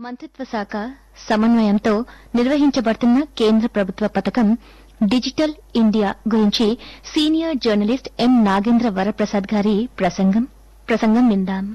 మంత్రిత్వ శాఖ సమన్వయంతో నిర్వహించబడుతున్న కేంద్ర ప్రభుత్వ పథకం డిజిటల్ ఇండియా గురించి senior journalist M Nagendra Varaprasad గారి ప్రసంగం ప్రసంగం విందాం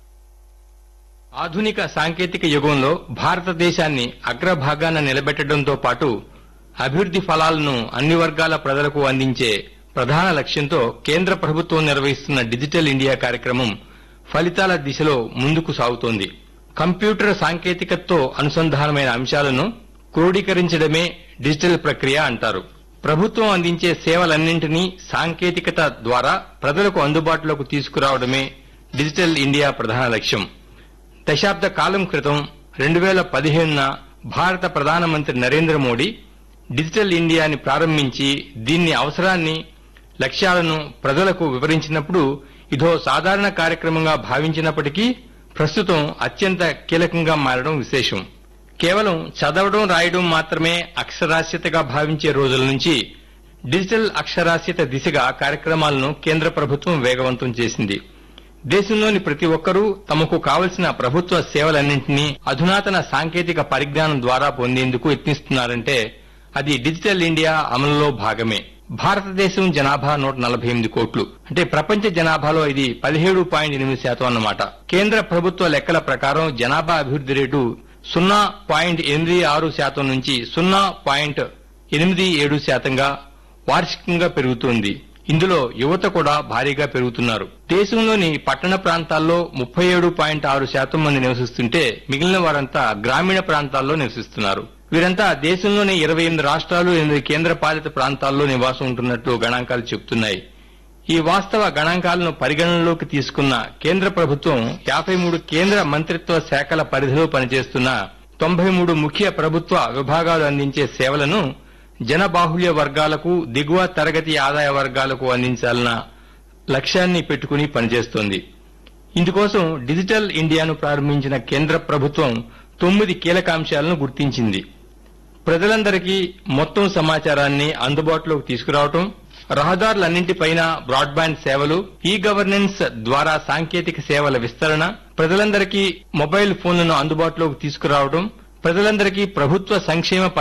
ఆధునిక సాంకేతిక యుగంలో భారతదేశాన్ని అగ్రభాగాన నిలబెట్టడంతో పాటు అభివృద్ది ఫలాలను అన్ని వర్గాల ప్రజలకు అందించే ప్రధాన లక్ష్యంతో కేంద్ర ప్రభుత్వం నిర్వహిస్తున్న డిజిటల్ ఇండియా కార్యక్రమం ఫలితాల దిశలో ముందుకు సాగుతోంది కంప్యూటర్ సాంకేతికతతో అనుసంధానమైన అంశాలను క్రోడీకరించడమే డిజిటల్ ప్రక్రియ అంటారు ప్రభుత్వం అందించే సేవలన్నింటినీ సాంకేతికత ద్వారా ప్రజలకు అందుబాటులోకి తీసుకురావడమే డిజిటల్ ఇండియా ప్రధాన లక్ష్యం దశాబ్ద కాలం క్రితం రెండు వేల పదిహేనున భారత ప్రధానమంత్రి నరేంద్ర మోడీ డిజిటల్ ఇండియాని ప్రారంభించి దీన్ని అవసరాన్ని లక్ష్యాలను ప్రజలకు వివరించినప్పుడు ఇదో సాధారణ కార్యక్రమంగా భావించినప్పటికీ ప్రస్తుతం అత్యంత కీలకంగా మారడం విశేషం కేవలం చదవడం రాయడం మాత్రమే అక్షరాస్యతగా భావించే రోజుల నుంచి డిజిటల్ అక్షరాస్యత దిశగా కార్యక్రమాలను కేంద్ర ప్రభుత్వం వేగవంతం చేసింది దేశంలోని ప్రతి ఒక్కరూ తమకు కావలసిన ప్రభుత్వ సేవలన్నింటినీ అధునాతన సాంకేతిక పరిజ్ఞానం ద్వారా పొందేందుకు యత్నిస్తున్నారంటే అది డిజిటల్ ఇండియా అమలులో భాగమే భారతదేశం జనాభా నూట నలభై ఎనిమిది కోట్లు అంటే ప్రపంచ జనాభాలో ఇది పదిహేడు పాయింట్ ఎనిమిది శాతం అన్నమాట కేంద్ర ప్రభుత్వ లెక్కల ప్రకారం జనాభా అభివృద్ధి రేటు సున్నా పాయింట్ ఎనిమిది ఆరు శాతం నుంచి సున్నా పాయింట్ ఎనిమిది ఏడు శాతంగా వార్షికంగా పెరుగుతోంది ఇందులో యువత కూడా భారీగా పెరుగుతున్నారు దేశంలోని పట్టణ ప్రాంతాల్లో ముప్పై ఏడు పాయింట్ ఆరు శాతం మంది నివసిస్తుంటే మిగిలిన వారంతా గ్రామీణ ప్రాంతాల్లో నివసిస్తున్నారు వీరంతా దేశంలోని ఇరవై ఎనిమిది రాష్ట్రాలు ఎనిమిది కేంద్ర పాలిత ప్రాంతాల్లో నివాసం ఉంటున్నట్లు గణాంకాలు చెబుతున్నాయి ఈ వాస్తవ గణాంకాలను పరిగణనలోకి తీసుకున్న కేంద్ర ప్రభుత్వం యాభై మూడు కేంద్ర మంత్రిత్వ శాఖల పరిధిలో పనిచేస్తున్న తొంభై మూడు ముఖ్య ప్రభుత్వ విభాగాలు అందించే సేవలను జనబాహుళ్య వర్గాలకు దిగువ తరగతి ఆదాయ వర్గాలకు అందించాలన్న లక్ష్యాన్ని పెట్టుకుని పనిచేస్తోంది ఇందుకోసం డిజిటల్ ఇండియాను ప్రారంభించిన కేంద్ర ప్రభుత్వం తొమ్మిది కీలక అంశాలను గుర్తించింది ప్రజలందరికీ మొత్తం సమాచారాన్ని అందుబాటులోకి తీసుకురావటం రహదారులన్నింటిపైన బ్రాడ్బ్యాండ్ సేవలు ఈ గవర్నెన్స్ ద్వారా సాంకేతిక సేవల విస్తరణ ప్రజలందరికీ మొబైల్ ఫోన్లను అందుబాటులోకి తీసుకురావడం ప్రజలందరికీ ప్రభుత్వ సంక్షేమ